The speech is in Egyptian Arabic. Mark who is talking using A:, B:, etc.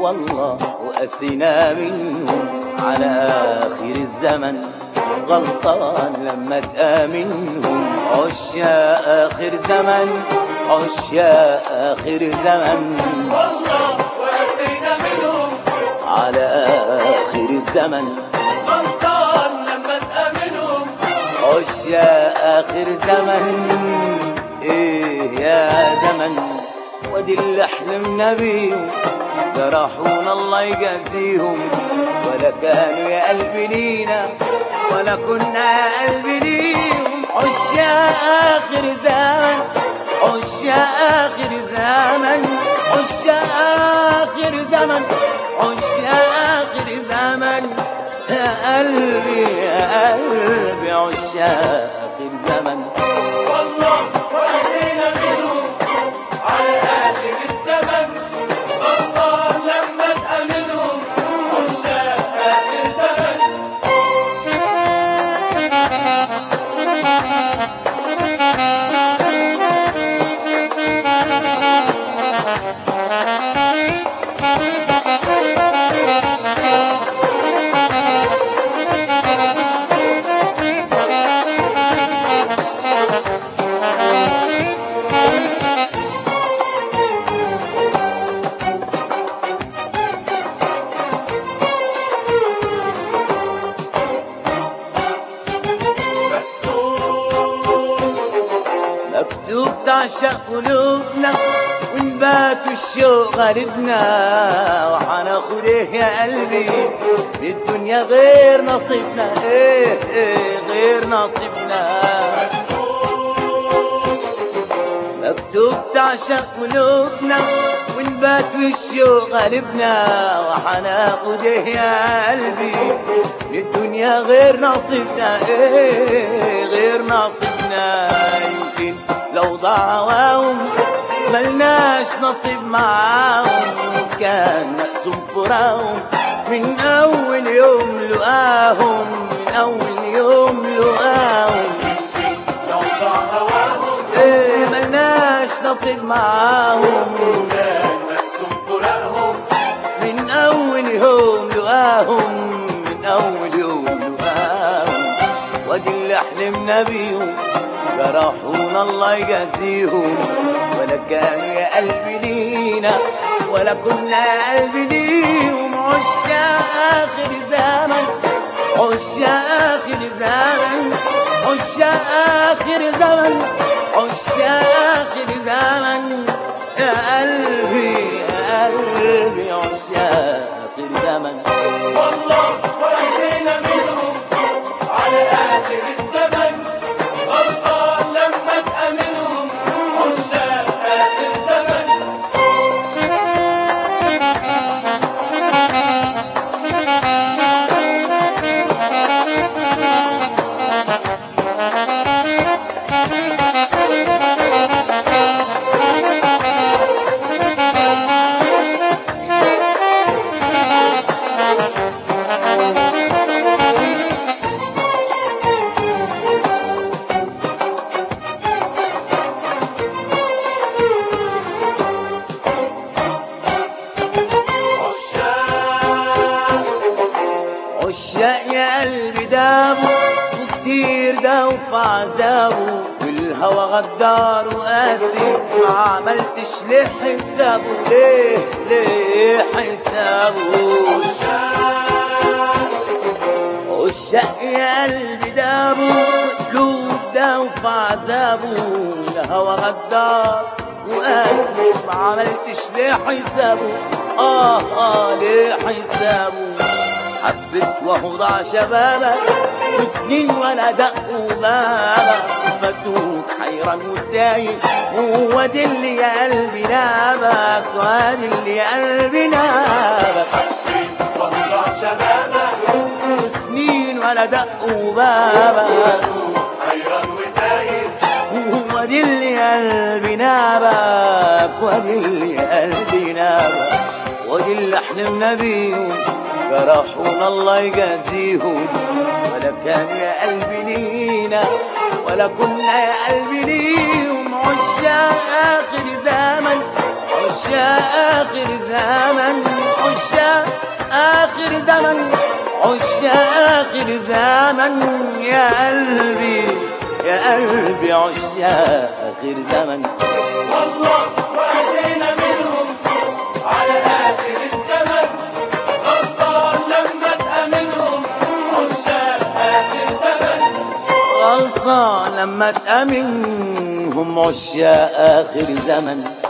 A: والله وقسينا منهم على آخر الزمن غلطان لما تآمنهم عشاق آخر زمن عشاق آخر زمن
B: والله وقسينا منهم
A: على آخر الزمن
B: غلطان لما تآمنهم
A: عشاق آخر زمن إيه يا زمن ودي اللي حلمنا بيهم جرحونا الله يجازيهم ولا كانوا يا قلبي لينا ولا كنا يا قلبي ليهم عشاق آخر زمن عشاق آخر زمن عشاق آخر زمن عشاق آخر زمن يا قلبي يا قلبي عشاق آخر زمن
B: والله وقسينا منهم على آخر الزمن غلطان لما تآمنهم عشاق آخر زمن
A: مكتوب تعشق قلوبنا ونبات الشوق غربنا وحناخد ايه يا قلبي الدنيا غير نصيبنا ايه ايه غير نصيبنا مكتوب تعشق قلوبنا ونبات بالشوق غالبنا وحناخد ايه يا قلبي الدنيا غير نصيبنا ايه غير نصيبنا يمكن لو ضاع هواهم ملناش نصيب معاهم كان مقسوم فراهم من اول يوم لقاهم من اول يوم لقاهم
B: لو ضاع هواهم
A: ايه ملناش نصيب معاهم
B: كان مقسوم فراقهم
A: من اول يوم لقاهم من اول يوم لقاهم وادي اللي حلمنا بيهم جرحونا الله يجازيهم ولا كانوا يا قلبي لينا ولا كنا يا قلبي ليهم عشاق اخر زمن عشاق اخر زمن عشاق اخر زمن عشاق اخر زمن يا قلبي يا قلبي عشاق اخر زمن
B: والله وقسينا منهم على آخر الزمن غلطان لما تآمنهم عشاق آخر زمن عشاق
A: عشاق يا قلبي دابه وكتير داو في عذابه والهوى غدار وقاسي ما عملتش ليه حسابه ليه ليه حسابه عشاق يا قلبي دابه قلوب داو في عذابه الهوى غدار وقاسي ما عملتش ليه حسابه اه اه ليه حسابه حبيت وهو ضاع شبابك وسنين ولا دقوا بابك فتوك حيران وتايه هو دي اللي يا قلبي نابك وادي اللي يا قلبي نابك
B: وضع شبابك
A: وسنين ولا دقوا بابك
B: حيران وتايه
A: هو دي اللي قلبي نابك ودي اللي قلبي نابك ودي اللي حلمنا بيهم جرحونا الله يجازيهم ولا كان يا قلبي لينا ولا كنا يا قلبي ليهم عشاق آخر زمن عشاق آخر زمن آخر زمن عشاق آخر زمن يا قلبي يا قلبي عشاق آخر زمن
B: والله وأتينا منهم على آخر الزمن غلطان لما تأمنهم عشاق آخر زمن
A: غلطان لما تأمنهم عشاق آخر زمن